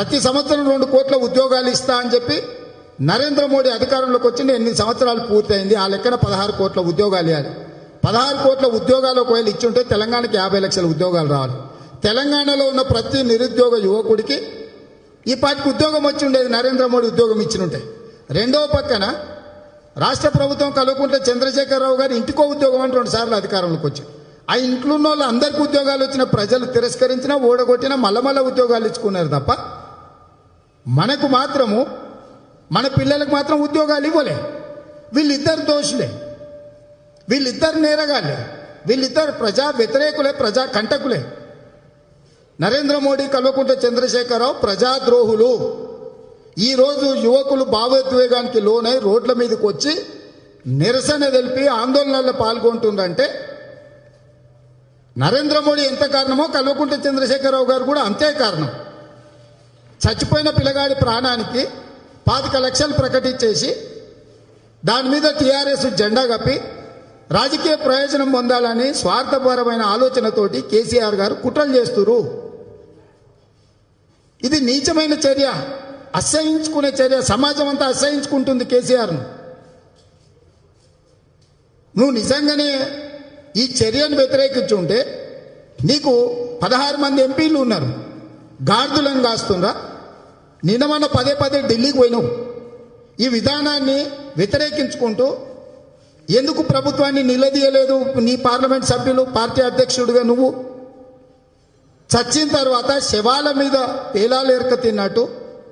ప్రతి సంవత్సరం రెండు కోట్ల ఉద్యోగాలు ఇస్తా అని చెప్పి నరేంద్ర మోడీ అధికారంలోకి వచ్చి ఎనిమిది సంవత్సరాలు పూర్తయింది ఆ లెక్కన పదహారు కోట్ల ఉద్యోగాలు ఇవ్వాలి పదహారు కోట్ల ఉద్యోగాలు ఒకవేళ ఇచ్చుంటే తెలంగాణకి యాభై లక్షల ఉద్యోగాలు రావాలి తెలంగాణలో ఉన్న ప్రతి నిరుద్యోగ యువకుడికి ఈ పాటికి ఉద్యోగం వచ్చి ఉండేది నరేంద్ర మోడీ ఉద్యోగం ఇచ్చినుంటే రెండవ పక్కన రాష్ట్ర ప్రభుత్వం కలుపుకుంటే చంద్రశేఖరరావు గారు ఇంటికో ఉద్యోగం అని రెండు సార్లు అధికారంలోకి వచ్చి ఆ ఇంట్లో ఉన్న వాళ్ళు అందరికీ ఉద్యోగాలు వచ్చిన ప్రజలు తిరస్కరించినా ఓడగొట్టినా మల్ల మల్ల ఉద్యోగాలు ఇచ్చుకున్నారు తప్ప మనకు మాత్రము మన పిల్లలకు మాత్రం ఉద్యోగాలు ఇవ్వలే వీళ్ళిద్దరు దోషులే వీళ్ళిద్దరు నేరగాళ్ళే వీళ్ళిద్దరు ప్రజా వ్యతిరేకులే ప్రజా కంటకులే నరేంద్ర మోడీ కల్వకుంట్ల చంద్రశేఖరరావు ప్రజాద్రోహులు ఈరోజు యువకులు భావోద్వేగానికి లోనై రోడ్ల మీదకి వచ్చి నిరసన తెలిపి ఆందోళనల్లో పాల్గొంటుందంటే నరేంద్ర మోడీ ఎంత కారణమో కల్వకుంట్ల చంద్రశేఖరరావు గారు కూడా అంతే కారణం చచ్చిపోయిన పిల్లగాడి ప్రాణానికి పాతిక లక్షలు ప్రకటించేసి దాని మీద టీఆర్ఎస్ జెండా కప్పి రాజకీయ ప్రయోజనం పొందాలని స్వార్థపరమైన ఆలోచనతోటి కేసీఆర్ గారు కుట్రలు చేస్తున్నారు ఇది నీచమైన చర్య అసహించుకునే చర్య సమాజం అంతా అసహించుకుంటుంది కేసీఆర్ను నువ్వు నిజంగానే ఈ చర్యను వ్యతిరేకించుంటే నీకు పదహారు మంది ఎంపీలు ఉన్నారు గాడిదలను కాస్తుండ్రా నిన్న మొన్న పదే పదే ఢిల్లీకి పోయినావు ఈ విధానాన్ని వ్యతిరేకించుకుంటూ ఎందుకు ప్రభుత్వాన్ని నిలదీయలేదు నీ పార్లమెంట్ సభ్యులు పార్టీ అధ్యక్షుడిగా నువ్వు చచ్చిన తర్వాత శవాల మీద పేలాలు ఎరక తిన్నట్టు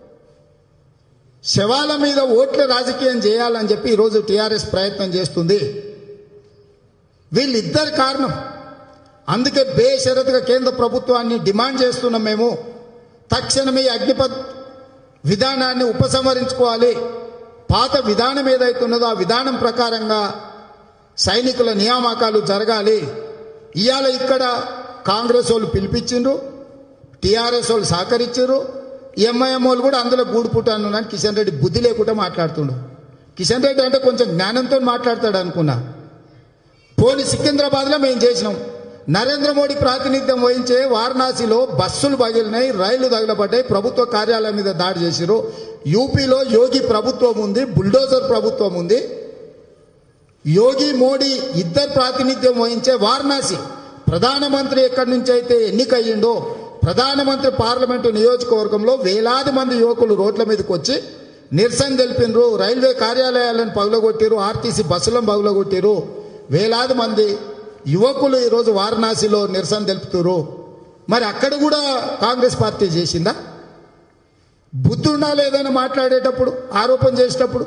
శవాల మీద ఓట్ల రాజకీయం చేయాలని చెప్పి ఈరోజు టీఆర్ఎస్ ప్రయత్నం చేస్తుంది వీళ్ళిద్దరు కారణం అందుకే బేషరతుగా కేంద్ర ప్రభుత్వాన్ని డిమాండ్ చేస్తున్నాం మేము తక్షణమే ఈ అగ్నిపత్ విధానాన్ని ఉపసంహరించుకోవాలి పాత విధానం ఏదైతున్నదో ఆ విధానం ప్రకారంగా సైనికుల నియామకాలు జరగాలి ఇవాళ ఇక్కడ కాంగ్రెస్ వాళ్ళు పిలిపించిండ్రు టీఆర్ఎస్ వాళ్ళు సహకరించారు ఎంఐఎం వాళ్ళు కూడా అందులో గూడుపుటాను అని కిషన్ రెడ్డి బుద్ధి లేకుండా మాట్లాడుతుండు కిషన్ రెడ్డి అంటే కొంచెం జ్ఞానంతో మాట్లాడతాడు అనుకున్నా పోని సికింద్రాబాద్లో మేము చేసినాం నరేంద్ర మోడీ ప్రాతినిధ్యం వహించే వారణాసిలో బస్సులు పగిలినాయి రైళ్లు తగలబడ్డాయి ప్రభుత్వ కార్యాలయం మీద దాడి చేసిరు యూపీలో యోగి ప్రభుత్వం ఉంది బుల్డోజర్ ప్రభుత్వం ఉంది యోగి మోడీ ఇద్దరు ప్రాతినిధ్యం వహించే వారణాసి ప్రధానమంత్రి ఎక్కడి నుంచి అయితే ఎన్నికయ్యిండో ప్రధానమంత్రి పార్లమెంటు నియోజకవర్గంలో వేలాది మంది యువకులు రోడ్ల మీదకి వచ్చి నిరసన తెలిపినరు రైల్వే కార్యాలయాలను పగులగొట్టిరు ఆర్టీసీ బస్సులను పగులగొట్టిరు వేలాది మంది యువకులు ఈరోజు వారణాసిలో నిరసన తెలుపుతురు మరి అక్కడ కూడా కాంగ్రెస్ పార్టీ చేసిందా బుద్ధి ఉండాలి ఏదైనా మాట్లాడేటప్పుడు ఆరోపణ చేసేటప్పుడు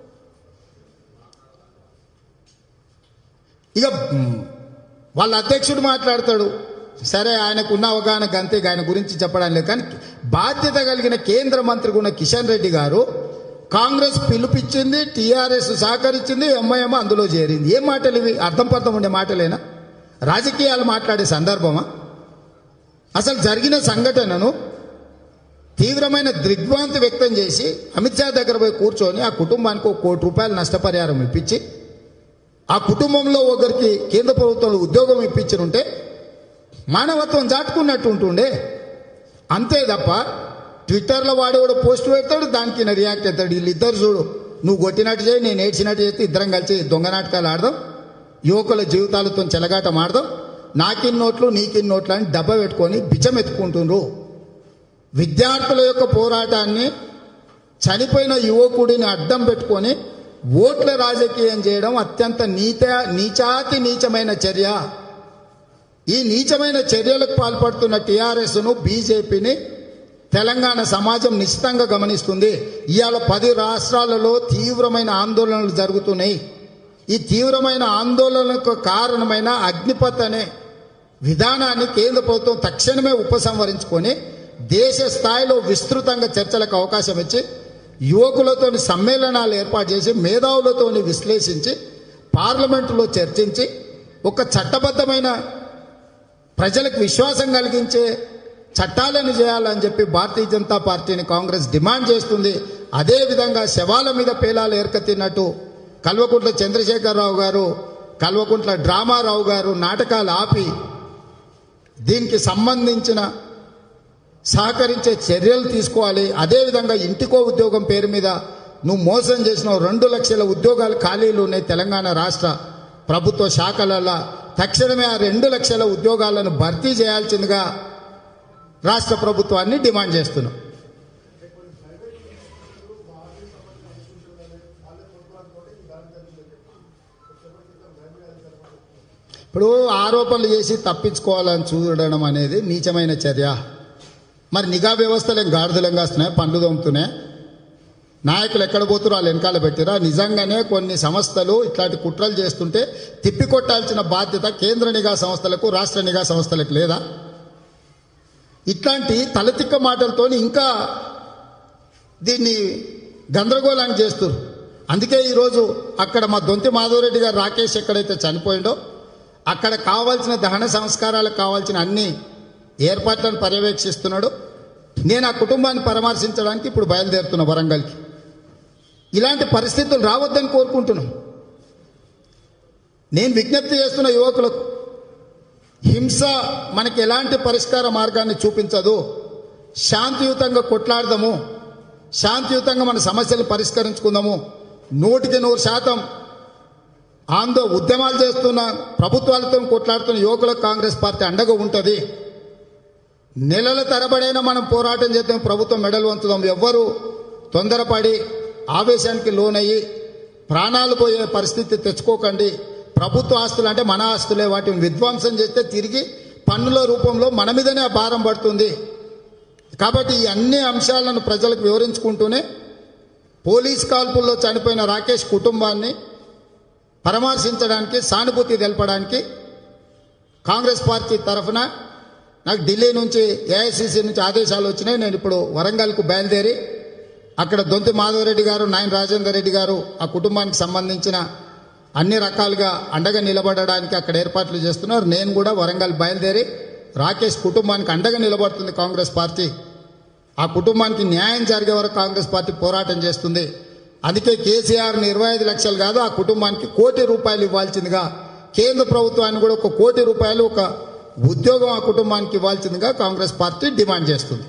ఇక మ్, వాళ్ళ అధ్యక్షుడు మాట్లాడతాడు సరే ఆయనకు ఉన్న అవగాహన గంతే ఆయన గురించి చెప్పడం లేదు కానీ బాధ్యత కలిగిన కేంద్ర మంత్రి ఉన్న కిషన్ రెడ్డి గారు కాంగ్రెస్ పిలుపిచ్చింది టీఆర్ఎస్ సహకరించింది ఎంఐఎం అందులో చేరింది ఏ మాటలు ఇవి అర్థం పర్థం ఉండే మాటలేనా రాజకీయాలు మాట్లాడే సందర్భమా అసలు జరిగిన సంఘటనను తీవ్రమైన దిగ్భ్రాంతి వ్యక్తం చేసి అమిత్ షా దగ్గర పోయి కూర్చొని ఆ కుటుంబానికి ఒక కోటి రూపాయల నష్టపరిహారం ఇప్పించి ఆ కుటుంబంలో ఒకరికి కేంద్ర ప్రభుత్వంలో ఉద్యోగం ఇప్పించనుంటే మానవత్వం చాటుకున్నట్టు ఉంటుండే అంతే తప్ప ట్విట్టర్లో వాడేవాడు పోస్ట్ పెడతాడు దానికి ఈయన రియాక్ట్ అవుతాడు వీళ్ళిద్దరు చూడు నువ్వు కొట్టినట్టు చేయి నేను ఏడ్చినట్టు చేస్తే ఇద్దరం కలిసి దొంగ నాటకాలు ఆడదాం యువకుల జీవితాలతో చెలగాటం ఆడదాం నాకిన్ నోట్లు నీకిన్ నోట్లు అని డబ్బ పెట్టుకొని బిచ్చం ఎత్తుకుంటుండ్రు విద్యార్థుల యొక్క పోరాటాన్ని చనిపోయిన యువకుడిని అడ్డం పెట్టుకొని ఓట్ల రాజకీయం చేయడం అత్యంత నీత నీచాతి నీచమైన చర్య ఈ నీచమైన చర్యలకు పాల్పడుతున్న టీఆర్ఎస్ను బీజేపీని తెలంగాణ సమాజం నిశ్చితంగా గమనిస్తుంది ఇవాళ పది రాష్ట్రాలలో తీవ్రమైన ఆందోళనలు జరుగుతున్నాయి ఈ తీవ్రమైన ఆందోళనకు కారణమైన అగ్నిపత్ అనే విధానాన్ని కేంద్ర ప్రభుత్వం తక్షణమే ఉపసంహరించుకొని దేశ స్థాయిలో విస్తృతంగా చర్చలకు అవకాశం ఇచ్చి యువకులతోని సమ్మేళనాలు ఏర్పాటు చేసి మేధావులతోని విశ్లేషించి పార్లమెంటులో చర్చించి ఒక చట్టబద్ధమైన ప్రజలకు విశ్వాసం కలిగించే చట్టాలను చేయాలని చెప్పి భారతీయ జనతా పార్టీని కాంగ్రెస్ డిమాండ్ చేస్తుంది అదేవిధంగా శవాల మీద పేలాలు ఏర్కతిన్నట్టు కల్వకుంట్ల చంద్రశేఖరరావు గారు కల్వకుంట్ల డ్రామారావు గారు నాటకాలు ఆపి దీనికి సంబంధించిన సహకరించే చర్యలు తీసుకోవాలి అదేవిధంగా ఇంటికో ఉద్యోగం పేరు మీద నువ్వు మోసం చేసిన రెండు లక్షల ఉద్యోగాలు ఖాళీలు ఉన్నాయి తెలంగాణ రాష్ట్ర ప్రభుత్వ శాఖలలో తక్షణమే ఆ రెండు లక్షల ఉద్యోగాలను భర్తీ చేయాల్సిందిగా రాష్ట్ర ప్రభుత్వాన్ని డిమాండ్ చేస్తున్నాం ఇప్పుడు ఆరోపణలు చేసి తప్పించుకోవాలని చూడడం అనేది నీచమైన చర్య మరి నిఘా వ్యవస్థలు ఏం గాడిదలం కాస్తున్నాయి పండ్లు దొమ్ముతున్నాయి నాయకులు ఎక్కడ పోతున్నారు వాళ్ళు వెనకాల పెట్టిరా నిజంగానే కొన్ని సంస్థలు ఇట్లాంటి కుట్రలు చేస్తుంటే తిప్పికొట్టాల్సిన బాధ్యత కేంద్ర నిఘా సంస్థలకు రాష్ట్ర నిఘా సంస్థలకు లేదా ఇట్లాంటి తలతిక్క మాటలతోని ఇంకా దీన్ని గందరగోళాన్ని చేస్తారు అందుకే ఈరోజు అక్కడ మా దొంతి మాధవరెడ్డి గారు రాకేష్ ఎక్కడైతే చనిపోయిండో అక్కడ కావాల్సిన దహన సంస్కారాలకు కావాల్సిన అన్ని ఏర్పాట్లను పర్యవేక్షిస్తున్నాడు నేను ఆ కుటుంబాన్ని పరామర్శించడానికి ఇప్పుడు బయలుదేరుతున్నా వరంగల్కి ఇలాంటి పరిస్థితులు రావద్దని కోరుకుంటున్నాం నేను విజ్ఞప్తి చేస్తున్న యువకులకు హింస మనకి ఎలాంటి పరిష్కార మార్గాన్ని చూపించదు శాంతియుతంగా కొట్లాడదాము శాంతియుతంగా మన సమస్యలు పరిష్కరించుకుందాము నూటికి నూరు శాతం ఆందో ఉద్యమాలు చేస్తున్న ప్రభుత్వాలతో కొట్లాడుతున్న యువకులకు కాంగ్రెస్ పార్టీ అండగా ఉంటుంది నెలల తరబడైనా మనం పోరాటం చేద్దాం ప్రభుత్వం మెడలు వంచుదాం ఎవ్వరు తొందరపడి ఆవేశానికి లోనయ్యి ప్రాణాలు పోయే పరిస్థితి తెచ్చుకోకండి ప్రభుత్వ ఆస్తులు అంటే మన ఆస్తులే వాటిని విధ్వంసం చేస్తే తిరిగి పన్నుల రూపంలో మన మీదనే ఆ భారం పడుతుంది కాబట్టి ఈ అన్ని అంశాలను ప్రజలకు వివరించుకుంటూనే పోలీస్ కాల్పుల్లో చనిపోయిన రాకేష్ కుటుంబాన్ని పరామర్శించడానికి సానుభూతి తెలపడానికి కాంగ్రెస్ పార్టీ తరఫున నాకు ఢిల్లీ నుంచి ఏఐసిసి నుంచి ఆదేశాలు వచ్చినాయి నేను ఇప్పుడు వరంగల్కు బయలుదేరి అక్కడ దొంతి మాధవరెడ్డి గారు నాయన రాజేందర్ రెడ్డి గారు ఆ కుటుంబానికి సంబంధించిన అన్ని రకాలుగా అండగా నిలబడడానికి అక్కడ ఏర్పాట్లు చేస్తున్నారు నేను కూడా వరంగల్ బయలుదేరి రాకేష్ కుటుంబానికి అండగా నిలబడుతుంది కాంగ్రెస్ పార్టీ ఆ కుటుంబానికి న్యాయం జరిగే వరకు కాంగ్రెస్ పార్టీ పోరాటం చేస్తుంది అందుకే కేసీఆర్ని ఇరవై ఐదు లక్షలు కాదు ఆ కుటుంబానికి కోటి రూపాయలు ఇవ్వాల్సిందిగా కేంద్ర ప్రభుత్వాన్ని కూడా ఒక కోటి రూపాయలు ఒక ఉద్యోగం ఆ కుటుంబానికి ఇవ్వాల్సిందిగా కాంగ్రెస్ పార్టీ డిమాండ్ చేస్తుంది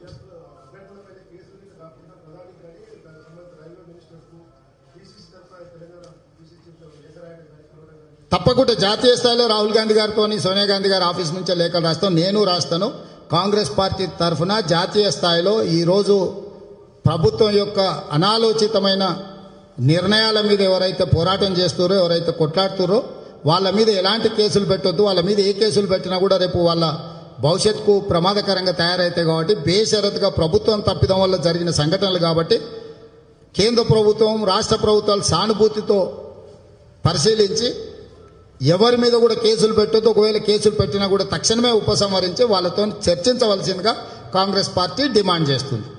తప్పకుండా జాతీయ స్థాయిలో రాహుల్ గాంధీ గారితో సోనియా గాంధీ గారి ఆఫీస్ నుంచే లేఖలు రాస్తాను నేను రాస్తాను కాంగ్రెస్ పార్టీ తరఫున జాతీయ స్థాయిలో ఈరోజు ప్రభుత్వం యొక్క అనాలోచితమైన నిర్ణయాల మీద ఎవరైతే పోరాటం చేస్తారో ఎవరైతే కొట్లాడుతారో వాళ్ళ మీద ఎలాంటి కేసులు పెట్టొద్దు వాళ్ళ మీద ఏ కేసులు పెట్టినా కూడా రేపు వాళ్ళ భవిష్యత్తుకు ప్రమాదకరంగా తయారైతాయి కాబట్టి బేషరతుగా ప్రభుత్వం తప్పిదం వల్ల జరిగిన సంఘటనలు కాబట్టి కేంద్ర ప్రభుత్వం రాష్ట్ర ప్రభుత్వాలు సానుభూతితో పరిశీలించి ఎవరి మీద కూడా కేసులు పెట్టొద్దు ఒకవేళ కేసులు పెట్టినా కూడా తక్షణమే ఉపసంహరించి వాళ్ళతో చర్చించవలసిందిగా కాంగ్రెస్ పార్టీ డిమాండ్ చేస్తుంది